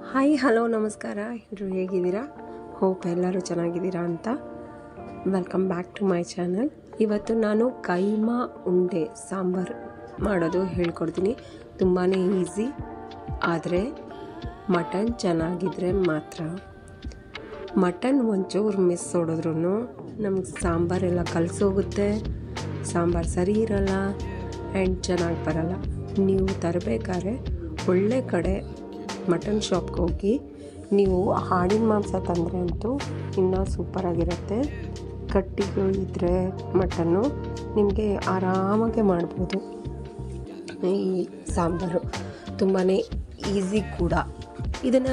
hi hello ನಮಸ್ಕಾರ ಎಲ್ಲರೂ ಹೇಗಿದ್ದೀರಾ ಹೋಪ್ ಎಲ್ಲರೂ ಚೆನ್ನಾಗಿದ್ದೀರಾ ಅಂತ welcome back to my channel ಇವತ್ತು ನಾನು ಕೈಮಾ ಉಂಡೆ ಸಾಂಬಾರು ಮಾಡೋದು ಹೇಳ್ಕೊಡ್ತೀನಿ ತುಂಬಾ ಈಸಿ ಆದರೆ ಮಟನ್ ಚೆನ್ನಾಗಿದ್ದರೆ ಮಾತ್ರ ಮಟನ್ ಒಂಚೂರು ಮಿಸ್ ಹೊಡೆದ್ರೂ ನಮ್ಗೆ ಸಾಂಬಾರೆಲ್ಲ ಕಲಸೋಗುತ್ತೆ ಸಾಂಬಾರು ಸರಿ ಇರಲ್ಲ ಆ್ಯಂಡ್ ಚೆನ್ನಾಗಿ ಬರಲ್ಲ ನೀವು ತರಬೇಕಾದ್ರೆ ಒಳ್ಳೆ ಕಡೆ ಮಟನ್ ಶಾಪ್ಗೆ ಹೋಗಿ ನೀವು ಹಾಡಿನ ಮಾಂಸ ತಂದರೆ ಅಂತೂ ಇನ್ನೂ ಸೂಪರಾಗಿರುತ್ತೆ ಕಟ್ಟಿಗೆ ಇದ್ದರೆ ಮಟನ್ನು ನಿಮಗೆ ಆರಾಮಾಗೆ ಮಾಡ್ಬೋದು ಈ ಸಾಂಬಾರು ತುಂಬಾ ಈಸಿ ಕೂಡ ಇದನ್ನು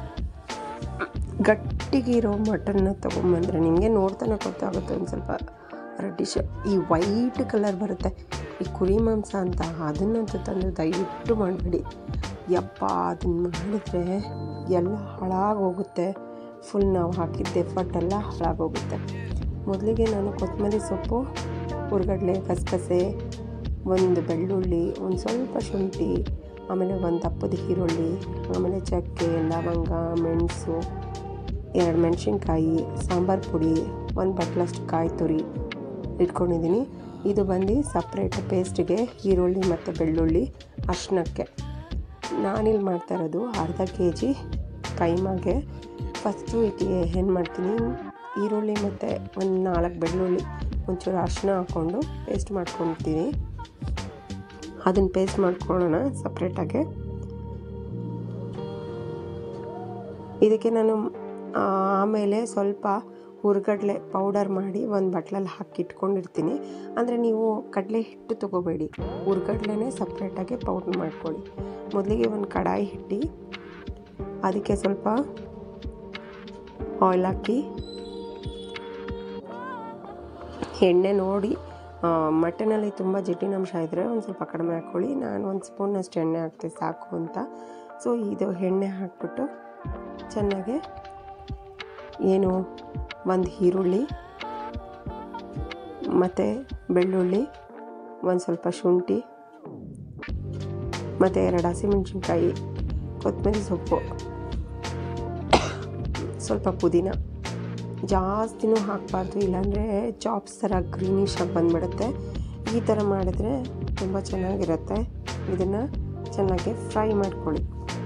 ಗಟ್ಟಿಗಿರೋ ಮಟನ್ನ ತೊಗೊಂಬಂದರೆ ನಿಮಗೆ ನೋಡ್ತಾನೆ ಗೊತ್ತಾಗುತ್ತೆ ಒಂದು ಸ್ವಲ್ಪ ರೆಡ್ಡಿಶ್ ಈ ವೈಟ್ ಕಲರ್ ಬರುತ್ತೆ ಈ ಕುರಿ ಮಾಂಸ ಅಂತ ಅದನ್ನಂತೂ ತಂದು ದಯವಿಟ್ಟು ಮಾಡಬೇಡಿ ಯಪ್ಪ ಅದನ್ನು ಮಾಡಿದ್ರೆ ಎಲ್ಲ ಹಾಳಾಗೋಗುತ್ತೆ ಫುಲ್ ನಾವು ಹಾಕಿದ್ದ ಎಫರ್ಟ್ ಎಲ್ಲ ಹಾಳಾಗೋಗುತ್ತೆ ಮೊದಲಿಗೆ ನಾನು ಕೊತ್ತಂಬರಿ ಸೊಪ್ಪು ಹುರ್ಗಡ್ಲೆ ಗಸಗಸೆ ಒಂದು ಬೆಳ್ಳುಳ್ಳಿ ಒಂದು ಸ್ವಲ್ಪ ಶುಂಠಿ ಆಮೇಲೆ ಒಂದು ದಪ್ಪದ ಈರುಳ್ಳಿ ಆಮೇಲೆ ಚಕ್ಕೆ ಲವಂಗ ಮೆಣಸು ಎರಡು ಮೆಣಸಿನ್ಕಾಯಿ ಸಾಂಬಾರು ಪುಡಿ ಒಂದು ಬಟ್ಲಷ್ಟು ಕಾಯಿ ತುರಿ ಇಟ್ಕೊಂಡಿದ್ದೀನಿ ಇದು ಬಂದು ಸಪ್ರೇಟ್ ಪೇಸ್ಟಿಗೆ ಈರುಳ್ಳಿ ಮತ್ತು ಬೆಳ್ಳುಳ್ಳಿ ಅರ್ಶಿನಕ್ಕೆ ನಾನಿಲ್ಲಿ ಮಾಡ್ತಾ ಇರೋದು ಅರ್ಧ ಕೆ ಜಿ ಕೈಮಾಗೆ ಫಸ್ಟು ಇದಕ್ಕೆ ಏನು ಮಾಡ್ತೀನಿ ಈರುಳ್ಳಿ ಮತ್ತು ಒಂದು ನಾಲ್ಕು ಬೆಳ್ಳುಳ್ಳಿ ಒಂಚೂರು ಅರಿಶಿನ ಹಾಕ್ಕೊಂಡು ಪೇಸ್ಟ್ ಮಾಡ್ಕೊಳ್ತೀನಿ ಅದನ್ನು ಪೇಸ್ಟ್ ಮಾಡ್ಕೊಳ್ಳೋಣ ಸಪ್ರೇಟಾಗೆ ಇದಕ್ಕೆ ನಾನು ಆಮೇಲೆ ಸ್ವಲ್ಪ ಹುರ್ಗಡ್ಲೆ ಪೌಡರ್ ಮಾಡಿ ಒಂದು ಬಟ್ಲಲ್ಲಿ ಹಾಕಿ ಇಟ್ಕೊಂಡಿರ್ತೀನಿ ಅಂದರೆ ನೀವು ಕಡಲೆ ಹಿಟ್ಟು ತೊಗೋಬೇಡಿ ಹುರ್ಗಡ್ಲೆನೇ ಸಪ್ರೇಟಾಗಿ ಪೌಡ್ರ್ ಮಾಡ್ಕೊಳ್ಳಿ ಮೊದಲಿಗೆ ಒಂದು ಕಡಾಯಿ ಇಟ್ಟು ಅದಕ್ಕೆ ಸ್ವಲ್ಪ ಆಯಿಲ್ ಹಾಕಿ ಎಣ್ಣೆ ನೋಡಿ ಮಟನಲ್ಲಿ ತುಂಬ ಜಿಡ್ಡಿನಂಶ ಇದ್ದರೆ ಒಂದು ಸ್ವಲ್ಪ ಕಡಿಮೆ ಹಾಕ್ಕೊಳ್ಳಿ ನಾನು ಒಂದು ಸ್ಪೂನಷ್ಟು ಎಣ್ಣೆ ಹಾಕ್ತೆ ಸಾಕು ಅಂತ ಸೊ ಇದು ಎಣ್ಣೆ ಹಾಕ್ಬಿಟ್ಟು ಚೆನ್ನಾಗೆ ಏನು ಒಂದು ಈರುಳ್ಳಿ ಮತ್ತು ಬೆಳ್ಳುಳ್ಳಿ ಒಂದು ಸ್ವಲ್ಪ ಶುಂಠಿ ಮತ್ತು ಎರಡು ಹಸಿಮೆಣ್ಸಿನ್ಕಾಯಿ ಕೊತ್ತಂಬರಿ ಸೊಪ್ಪು ಸ್ವಲ್ಪ ಪುದೀನ ಜಾಸ್ತಿನೂ ಹಾಕಬಾರ್ದು ಇಲ್ಲಾಂದರೆ ಚಾಪ್ಸ್ ಥರ ಗ್ರೀನಿಶ್ ಆಗಿ ಬಂದುಬಿಡುತ್ತೆ ಈ ಥರ ಮಾಡಿದ್ರೆ ತುಂಬ ಚೆನ್ನಾಗಿರುತ್ತೆ ಇದನ್ನು ಚೆನ್ನಾಗಿ ಫ್ರೈ ಮಾಡ್ಕೊಳ್ಳಿ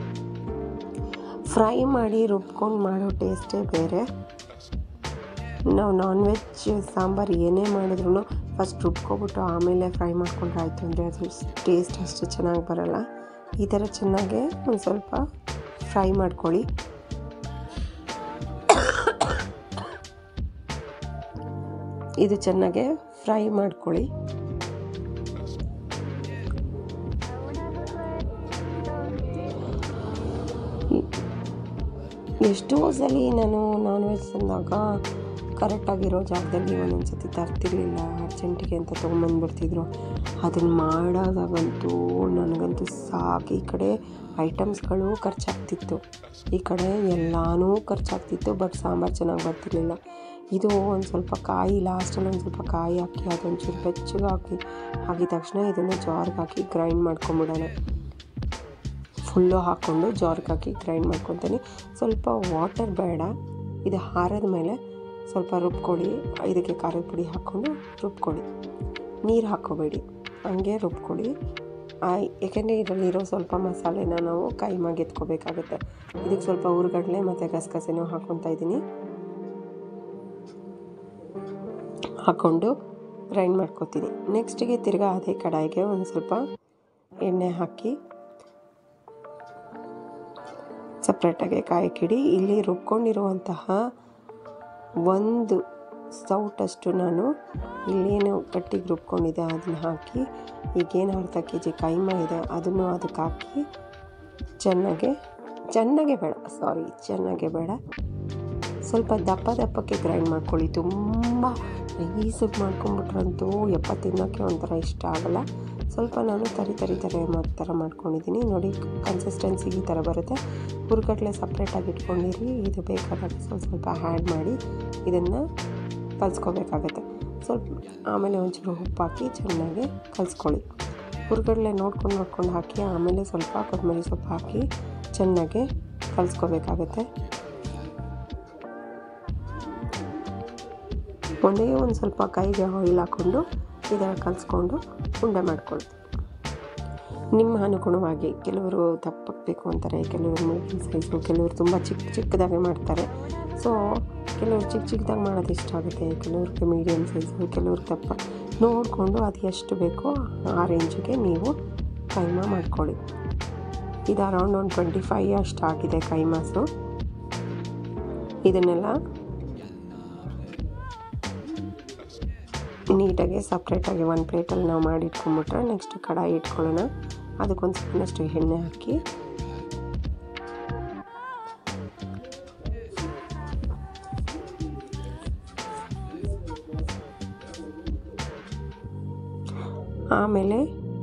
ಫ್ರೈ ಮಾಡಿ ರುಬ್ಕೊಂಡು ಮಾಡೋ ಟೇಸ್ಟೇ ಬೇರೆ ನಾವು ನಾನ್ ವೆಜ್ ಸಾಂಬಾರು ಏನೇ ಮಾಡಿದ್ರು ಫಸ್ಟ್ ರುಬ್ಕೊಬಿಟ್ಟು ಆಮೇಲೆ ಫ್ರೈ ಮಾಡ್ಕೊಂಡ್ರೆ ಆಯಿತು ಅಂದರೆ ಅದು ಟೇಸ್ಟ್ ಅಷ್ಟು ಚೆನ್ನಾಗಿ ಬರಲ್ಲ ಈ ಥರ ಚೆನ್ನಾಗೆ ಒಂದು ಸ್ವಲ್ಪ ಫ್ರೈ ಮಾಡ್ಕೊಳ್ಳಿ ಇದು ಚೆನ್ನಾಗೆ ಫ್ರೈ ಮಾಡ್ಕೊಳ್ಳಿ ಎಷ್ಟೋ ಸಲ ನಾನು ನಾನ್ ವೆಜ್ ತಂದಾಗ ಕರೆಕ್ಟಾಗಿರೋ ಜಾಗದಲ್ಲಿ ಒಂದೊಂದು ಸತಿ ತರ್ತಿರ್ಲಿಲ್ಲ ಅರ್ಜೆಂಟಿಗೆ ಅಂತ ತೊಗೊಂಬಂದ್ಬಿಡ್ತಿದ್ರು ಅದನ್ನು ಮಾಡೋದಾಗಂತೂ ನನಗಂತೂ ಸಾಕು ಈ ಕಡೆ ಐಟಮ್ಸ್ಗಳು ಖರ್ಚಾಗ್ತಿತ್ತು ಈ ಕಡೆ ಎಲ್ಲನೂ ಖರ್ಚಾಗ್ತಿತ್ತು ಬಟ್ ಸಾಂಬಾರು ಚೆನ್ನಾಗಿ ಬರ್ತಿರ್ಲಿಲ್ಲ ಇದು ಒಂದು ಸ್ವಲ್ಪ ಕಾಯಿ ಲಾಸ್ಟಲ್ಲಿ ಒಂದು ಸ್ವಲ್ಪ ಕಾಯಿ ಹಾಕಿ ಅದೊಂಚೂರು ಬೆಚ್ಚಗೆ ಹಾಕಿ ಹಾಕಿದ ತಕ್ಷಣ ಇದನ್ನು ಜಾರ್ಗೆ ಹಾಕಿ ಗ್ರೈಂಡ್ ಮಾಡ್ಕೊಂಬಿಡೋಣ ಫುಲ್ಲು ಹಾಕ್ಕೊಂಡು ಜಾರ್ಗೆ ಹಾಕಿ ಗ್ರೈಂಡ್ ಮಾಡ್ಕೊತೀನಿ ಸ್ವಲ್ಪ ವಾಟರ್ ಬೇಡ ಇದು ಹಾರದ ಮೇಲೆ ಸ್ವಲ್ಪ ರುಬ್ಕೊಳ್ಳಿ ಇದಕ್ಕೆ ಖಾರದ ಪುಡಿ ಹಾಕ್ಕೊಂಡು ರುಬ್ಕೊಳ್ಳಿ ನೀರು ಹಾಕ್ಕೋಬೇಡಿ ಹಂಗೆ ರುಬ್ಕೊಳ್ಳಿ ಏಕೆಂದರೆ ಇದರಲ್ಲಿರೋ ಸ್ವಲ್ಪ ಮಸಾಲೆನ ನಾವು ಕೈಮಾಗಿ ಎತ್ಕೋಬೇಕಾಗುತ್ತೆ ಇದಕ್ಕೆ ಸ್ವಲ್ಪ ಹುರ್ಗಡ್ಲೆ ಮತ್ತು ಗಸಗಸೆನೂ ಹಾಕ್ಕೊತಾ ಇದ್ದೀನಿ ಹಾಕ್ಕೊಂಡು ಗ್ರೈಂಡ್ ಮಾಡ್ಕೊತೀನಿ ನೆಕ್ಸ್ಟಿಗೆ ತಿರ್ಗಾ ಅದೇ ಕಡಾಯಿಗೆ ಒಂದು ಸ್ವಲ್ಪ ಎಣ್ಣೆ ಹಾಕಿ ಸಪ್ರೇಟಾಗಿ ಕಾಯಿ ಕಿಡಿ ಇಲ್ಲಿ ರುಬ್ಕೊಂಡಿರುವಂತಹ ಒಂದು ಸೌಟಷ್ಟು ನಾನು ಇಲ್ಲೇನು ಗಟ್ಟಿಗೆ ರುಬ್ಕೊಂಡಿದ್ದೆ ಅದನ್ನು ಹಾಕಿ ಈಗೇನು ಅರ್ಧ ಕೆ ಜಿ ಕೈಮಾ ಇದೆ ಅದನ್ನು ಅದಕ್ಕೆ ಹಾಕಿ ಚೆನ್ನಾಗೆ ಚೆನ್ನಾಗೆ ಬೇಡ ಸಾರಿ ಚೆನ್ನಾಗೆ ಬೇಡ ಸ್ವಲ್ಪ ದಪ್ಪ ದಪ್ಪಕ್ಕೆ ಗ್ರೈಂಡ್ ಮಾಡ್ಕೊಳ್ಳಿ ತುಂಬ ನೈಸಾಗಿ ಮಾಡ್ಕೊಂಬಿಟ್ರಂತೂ ಎಪ್ಪ ತಿನ್ನೋಕ್ಕೆ ಒಂಥರ ಇಷ್ಟ ಆಗಲ್ಲ ಸ್ವಲ್ಪ ನಾನು ತರಿ ತರಿ ತರಿ ಥರ ಮಾಡ್ಕೊಂಡಿದ್ದೀನಿ ನೋಡಿ ಕನ್ಸಿಸ್ಟೆನ್ಸಿ ಈ ಥರ ಬರುತ್ತೆ ಹುರ್ಗಡ್ಲೆ ಸಪ್ರೇಟಾಗಿ ಇಟ್ಕೊಂಡಿರಿ ಇದು ಬೇಕಾದಾಗ ಸ್ವಲ್ಪ ಸ್ವಲ್ಪ ಆ್ಯಡ್ ಮಾಡಿ ಇದನ್ನು ಕಲಿಸ್ಕೋಬೇಕಾಗತ್ತೆ ಸ್ವಲ್ಪ ಆಮೇಲೆ ಒಂಚೂರು ಉಪ್ಪು ಹಾಕಿ ಚೆನ್ನಾಗಿ ಕಲಿಸ್ಕೊಳ್ಳಿ ಹುರ್ಗಡ್ಲೆ ನೋಡ್ಕೊಂಡು ನೋಡ್ಕೊಂಡು ಹಾಕಿ ಆಮೇಲೆ ಸ್ವಲ್ಪ ಕೊತ್ತಂಬರಿ ಸೊಪ್ಪು ಹಾಕಿ ಚೆನ್ನಾಗಿ ಕಲಿಸ್ಕೋಬೇಕಾಗತ್ತೆ ಒಂದೇ ಒಂದು ಸ್ವಲ್ಪ ಕೈಗೆ ಆಯಿಲ್ ಹಾಕ್ಕೊಂಡು ಈ ಥರ ಕಲಿಸ್ಕೊಂಡು ಉಂಡೆ ಮಾಡ್ಕೊಳ್ತೀವಿ ನಿಮ್ಮ ಅನುಗುಣವಾಗಿ ಕೆಲವರು ದಪ್ಪಕ್ಕೆ ಬೇಕು ಅಂತಾರೆ ಕೆಲವರು ಮೀಡಿಯಮ್ ಸೈಜು ಕೆಲವರು ತುಂಬ ಚಿಕ್ಕ ಚಿಕ್ಕದಾಗಿ ಮಾಡ್ತಾರೆ ಸೊ ಕೆಲವರು ಚಿಕ್ಕ ಚಿಕ್ಕದಾಗಿ ಮಾಡೋದು ಇಷ್ಟ ಆಗುತ್ತೆ ಕೆಲವ್ರಿಗೆ ಮೀಡಿಯಮ್ ಸೈಜು ಕೆಲವ್ರಿಗೆ ದಪ್ಪ ನೋಡಿಕೊಂಡು ಅದು ಎಷ್ಟು ಬೇಕೋ ಆ ರೇಂಜಿಗೆ ನೀವು ಕೈಮಾ ಮಾಡ್ಕೊಳ್ಳಿ ಇದು ಅರೌಂಡ್ ಒಂದು ಟ್ವೆಂಟಿ ಫೈವ್ ಅಷ್ಟು ಆಗಿದೆ ಕೈಮಾಸು ಇದನ್ನೆಲ್ಲ ನೀಟಾಗಿ ಸಪ್ರೇಟಾಗಿ ಒಂದು ಪ್ಲೇಟಲ್ಲಿ ನಾವು ಮಾಡಿ ಇಟ್ಕೊಂಬಿಟ್ರೆ ನೆಕ್ಸ್ಟ್ ಕಡಾಯಿ ಇಟ್ಕೊಳ್ಳೋಣ ಅದಕ್ಕೊಂದು ಸ್ಪೂನಷ್ಟು ಎಣ್ಣೆ ಹಾಕಿ ಆಮೇಲೆ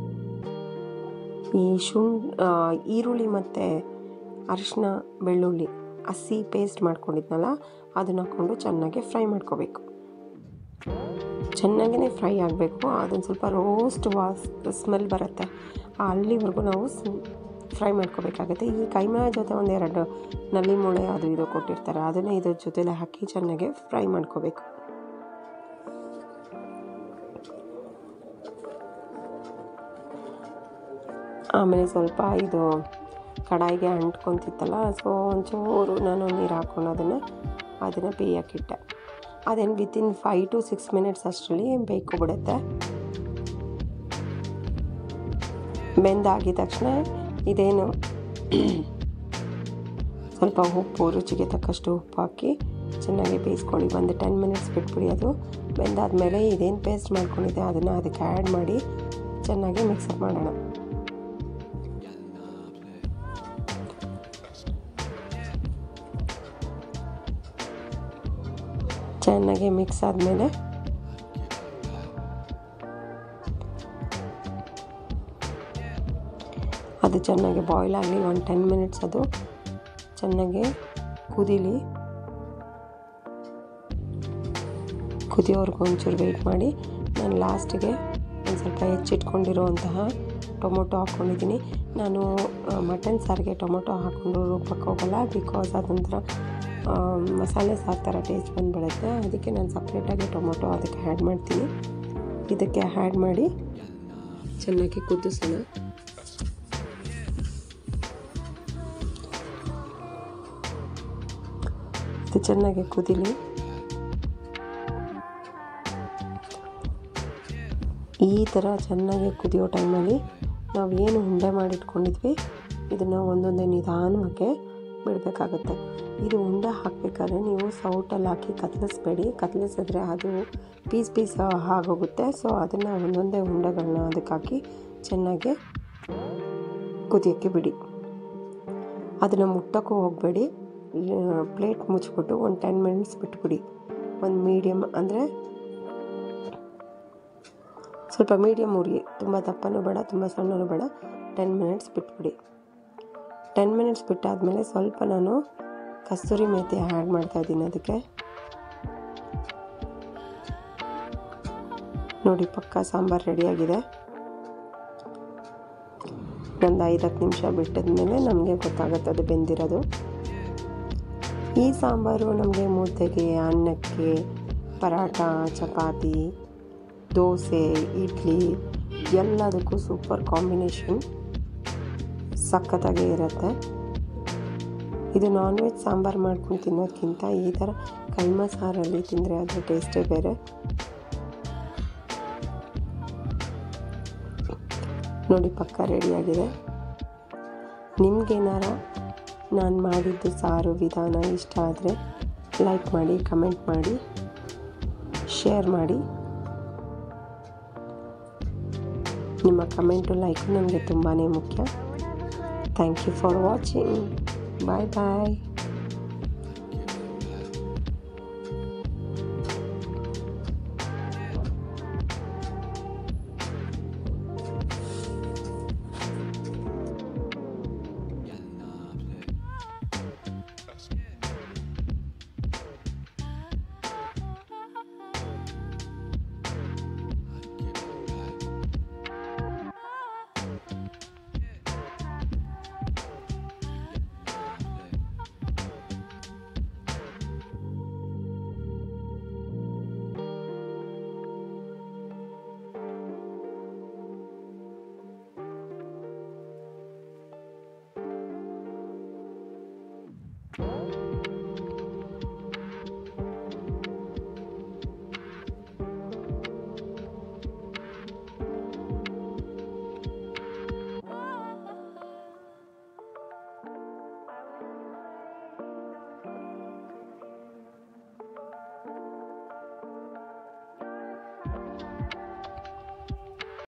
ಈ ಶುಂಠ ಈರುಳ್ಳಿ ಮತ್ತು ಅರಿಶಿನ ಬೆಳ್ಳುಳ್ಳಿ ಹಸಿ ಪೇಸ್ಟ್ ಮಾಡ್ಕೊಂಡಿದ್ನಲ್ಲ ಅದನ್ನ ಹಾಕ್ಕೊಂಡು ಚೆನ್ನಾಗಿ ಫ್ರೈ ಮಾಡ್ಕೋಬೇಕು ಚೆನ್ನಾಗೇ ಫ್ರೈ ಆಗಬೇಕು ಅದೊಂದು ಸ್ವಲ್ಪ ರೋಸ್ಟ್ ವಾಸ್ ಸ್ಮೆಲ್ ಬರುತ್ತೆ ಅಲ್ಲಿವರೆಗೂ ನಾವು ಫ್ರೈ ಮಾಡ್ಕೋಬೇಕಾಗುತ್ತೆ ಈ ಕೈಮಾ ಜೊತೆ ಒಂದೆರಡು ನಲ್ಲಿ ಮೂಳೆ ಅದು ಇದು ಕೊಟ್ಟಿರ್ತಾರೆ ಅದನ್ನು ಇದ್ರ ಜೊತೆಲೆ ಹಾಕಿ ಚೆನ್ನಾಗಿ ಫ್ರೈ ಮಾಡ್ಕೋಬೇಕು ಆಮೇಲೆ ಸ್ವಲ್ಪ ಇದು ಕಡಾಯಿಗೆ ಅಂಟ್ಕೊತಿತ್ತಲ್ಲ ಸೊ ಒಂಚೂರು ನಾನು ನೀರು ಹಾಕ್ಕೊಂಡು ಅದನ್ನು ಅದನ್ನು ಬೇಯಕ್ಕಿಟ್ಟೆ ಅದೇನು within five to six minutes ಅಷ್ಟರಲ್ಲಿ ಬೇಯ್ಕೊಬಿಡುತ್ತೆ ಬೆಂದಾಗಿದ ತಕ್ಷಣ ಇದೇನು ಸ್ವಲ್ಪ ಉಪ್ಪು ರುಚಿಗೆ ತಕ್ಕಷ್ಟು ಉಪ್ಪು ಹಾಕಿ ಚೆನ್ನಾಗಿ ಬೇಯಿಸ್ಕೊಳ್ಳಿ ಒಂದು ಟೆನ್ ಮಿನಿಟ್ಸ್ ಬಿಟ್ಬಿಡಿ ಅದು ಬೆಂದಾದಮೇಲೆ ಇದೇನು ಪೇಸ್ಟ್ ಮಾಡ್ಕೊಂಡಿದ್ದೆ ಅದನ್ನು ಅದಕ್ಕೆ ಆ್ಯಡ್ ಮಾಡಿ ಚೆನ್ನಾಗಿ ಮಿಕ್ಸಪ್ ಮಾಡೋಣ ಚೆನ್ನಾಗಿ ಮಿಕ್ಸ್ ಆದಮೇಲೆ ಅದು ಚೆನ್ನಾಗಿ ಬಾಯ್ಲ್ ಆಗಲಿ ಒಂದು ಟೆನ್ ಮಿನಿಟ್ಸ್ ಅದು ಚೆನ್ನಾಗಿ ಕುದೀಲಿ ಕುದಿಯೋರ್ಗು ಒಂಚೂರು ವೆಯ್ಟ್ ಮಾಡಿ ನಾನು ಲಾಸ್ಟಿಗೆ ಒಂದು ಸ್ವಲ್ಪ ಹೆಚ್ಚಿಟ್ಕೊಂಡಿರುವಂತಹ ಟೊಮೊಟೊ ಹಾಕ್ಕೊಂಡಿದ್ದೀನಿ ನಾನು ಮಟನ್ ಸಾರಿಗೆ ಟೊಮೊಟೊ ಹಾಕ್ಕೊಂಡು ರುಬ್ಬಕ್ಕೆ ಹೋಗಲ್ಲ ಬಿಕಾಸ್ ಅದೊಂಥರ ಮಸಾಲೆ ಸಾರು ಥರ ಟೇಸ್ಟ್ ಬಂದುಬಿಡುತ್ತೆ ಅದಕ್ಕೆ ನಾನು ಸಪ್ರೇಟಾಗಿ ಟೊಮೊಟೊ ಅದಕ್ಕೆ ಆ್ಯಡ್ ಮಾಡ್ತೀನಿ ಇದಕ್ಕೆ ಆ್ಯಡ್ ಮಾಡಿ ಚೆನ್ನಾಗಿ ಕುದಿಸೋಣ ಇದು ಚೆನ್ನಾಗಿ ಕುದಿಲಿ ಈ ಥರ ಚೆನ್ನಾಗಿ ಕುದಿಯೋ ಟೈಮಲ್ಲಿ ನಾವು ಏನು ಉಂಡೆ ಮಾಡಿಟ್ಕೊಂಡಿದ್ವಿ ಇದನ್ನು ಒಂದೊಂದೇ ನಿಧಾನವಾಗಿ ಬಿಡಬೇಕಾಗತ್ತೆ ಇದು ಉಂಡೆ ಹಾಕಬೇಕಾದ್ರೆ ನೀವು ಸೌಟಲ್ಲಿ ಹಾಕಿ ಕತ್ಲಿಸ್ಬೇಡಿ ಕತ್ಲಿಸಿದ್ರೆ ಅದು ಪೀಸ್ ಪೀಸ್ ಆಗೋಗುತ್ತೆ ಸೊ ಅದನ್ನು ಒಂದೊಂದೇ ಉಂಡೆಗಳನ್ನ ಅದಕ್ಕೆ ಹಾಕಿ ಚೆನ್ನಾಗಿ ಕುದಿಯೋಕ್ಕೆ ಬಿಡಿ ಅದನ್ನು ಮುಟ್ಟೋಕ್ಕೂ ಹೋಗಬೇಡಿ ಪ್ಲೇಟ್ ಮುಚ್ಚಿಬಿಟ್ಟು ಒಂದು ಟೆನ್ ಮಿನಿಟ್ಸ್ ಬಿಟ್ಬಿಡಿ ಒಂದು ಮೀಡಿಯಮ್ ಅಂದರೆ ಸ್ವಲ್ಪ ಮೀಡಿಯಮ್ ಉರಿ ತುಂಬ ದಪ್ಪನೂ ಬೇಡ ತುಂಬ ಸಣ್ಣನೂ ಬೇಡ ಟೆನ್ ಮಿನಿಟ್ಸ್ ಬಿಟ್ಬಿಡಿ ಟೆನ್ ಮಿನಿಟ್ಸ್ ಬಿಟ್ಟಾದಮೇಲೆ ಸ್ವಲ್ಪ ನಾನು ಕಸ್ತೂರಿ ಮೇಥಿ ಆ್ಯಡ್ ಮಾಡ್ತಾಯಿದ್ದೀನಿ ಅದಕ್ಕೆ ನೋಡಿ ಪಕ್ಕ ಸಾಂಬಾರು ರೆಡಿಯಾಗಿದೆ ಒಂದು ಐದು ಹತ್ತು ನಿಮಿಷ ಬಿಟ್ಟಿದ್ಮೇಲೆ ನಮಗೆ ಗೊತ್ತಾಗುತ್ತೆ ಅದು ಬೆಂದಿರೋದು ಈ ಸಾಂಬಾರು ನಮಗೆ ಮುದ್ದೆಗೆ ಅನ್ನಕ್ಕೆ ಪರಾಟ ಚಪಾತಿ ದೋಸೆ ಇಡ್ಲಿ ಎಲ್ಲದಕ್ಕೂ ಸೂಪರ್ ಕಾಂಬಿನೇಷನ್ ಸಖತ್ತಾಗೇ ಇರುತ್ತೆ ಇದು ನಾನ್ ವೆಜ್ ಸಾಂಬಾರು ಮಾಡ್ಕೊಂಡು ತಿನ್ನೋದಕ್ಕಿಂತ ಈ ಥರ ಕೈಮಾ ಸಾರಲ್ಲಿ ತಿಂದರೆ ಅದರ ಟೇಸ್ಟೇ ಬೇರೆ ನೋಡಿ ಪಕ್ಕ ರೆಡಿಯಾಗಿದೆ ನಿಮಗೇನಾರ ನಾನು ಮಾಡಿದ್ದು ಸಾರು ವಿಧಾನ ಇಷ್ಟ ಆದರೆ ಲೈಕ್ ಮಾಡಿ ಕಮೆಂಟ್ ಮಾಡಿ ಶೇರ್ ಮಾಡಿ ನಿಮ್ಮ ಕಮೆಂಟು ಲೈಕು ನನಗೆ ತುಂಬಾ ಮುಖ್ಯ thank you for watching bye bye